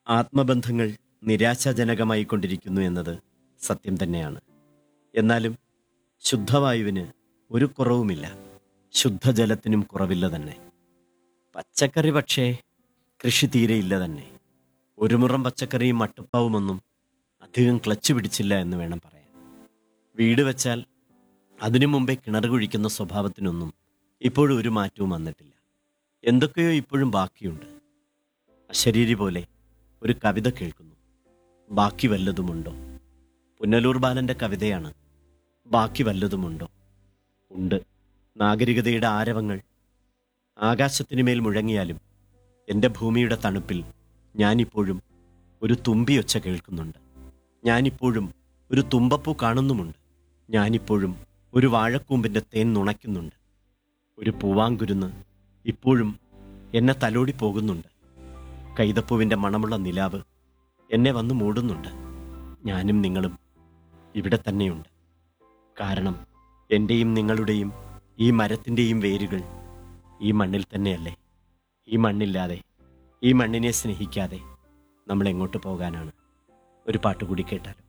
ആത്മബന്ധങ്ങൾ നിരാശാജനകമായി കൊണ്ടിരിക്കുന്നു എന്നത് സത്യം തന്നെയാണ് എന്നാലും ശുദ്ധവായുവിന് ഒരു കുറവുമില്ല ശുദ്ധജലത്തിനും കുറവില്ല തന്നെ പച്ചക്കറി പക്ഷേ കൃഷി തീരെയില്ല തന്നെ ഒരു മുറം പച്ചക്കറിയും മട്ടുപ്പാവുമൊന്നും അധികം ക്ലച്ച് പിടിച്ചില്ല എന്ന് വേണം പറയാൻ വീട് വെച്ചാൽ അതിനു മുമ്പേ കിണർ കുഴിക്കുന്ന സ്വഭാവത്തിനൊന്നും ഇപ്പോഴും ഒരു മാറ്റവും വന്നിട്ടില്ല എന്തൊക്കെയോ ഇപ്പോഴും ബാക്കിയുണ്ട് അശരീരി പോലെ ഒരു കവിത കേൾക്കുന്നു ബാക്കി വല്ലതുമുണ്ടോ പുന്നലൂർ ബാലന്റെ കവിതയാണ് ബാക്കി വല്ലതുമുണ്ടോ ഉണ്ട് നാഗരികതയുടെ ആരവങ്ങൾ ആകാശത്തിനുമേൽ മുഴങ്ങിയാലും എൻ്റെ ഭൂമിയുടെ തണുപ്പിൽ ഞാനിപ്പോഴും ഒരു തുമ്പിയൊച്ച കേൾക്കുന്നുണ്ട് ഞാനിപ്പോഴും ഒരു തുമ്പപ്പൂ കാണുന്നുമുണ്ട് ഞാനിപ്പോഴും ഒരു വാഴക്കൂമ്പിൻ്റെ തേൻ നുണയ്ക്കുന്നുണ്ട് ഒരു പൂവാങ്കുരുന്ന് ഇപ്പോഴും എന്നെ തലോടി പോകുന്നുണ്ട് കൈതപ്പൂവിൻ്റെ മണമുള്ള നിലാവ് എന്നെ വന്ന് മൂടുന്നുണ്ട് ഞാനും നിങ്ങളും ഇവിടെ തന്നെയുണ്ട് കാരണം എൻ്റെയും നിങ്ങളുടെയും ഈ മരത്തിൻ്റെയും വേരുകൾ ഈ മണ്ണിൽ തന്നെയല്ലേ ഈ മണ്ണില്ലാതെ ഈ മണ്ണിനെ സ്നേഹിക്കാതെ നമ്മൾ എങ്ങോട്ട് പോകാനാണ് ഒരു പാട്ട് കൂടി കേട്ടാലോ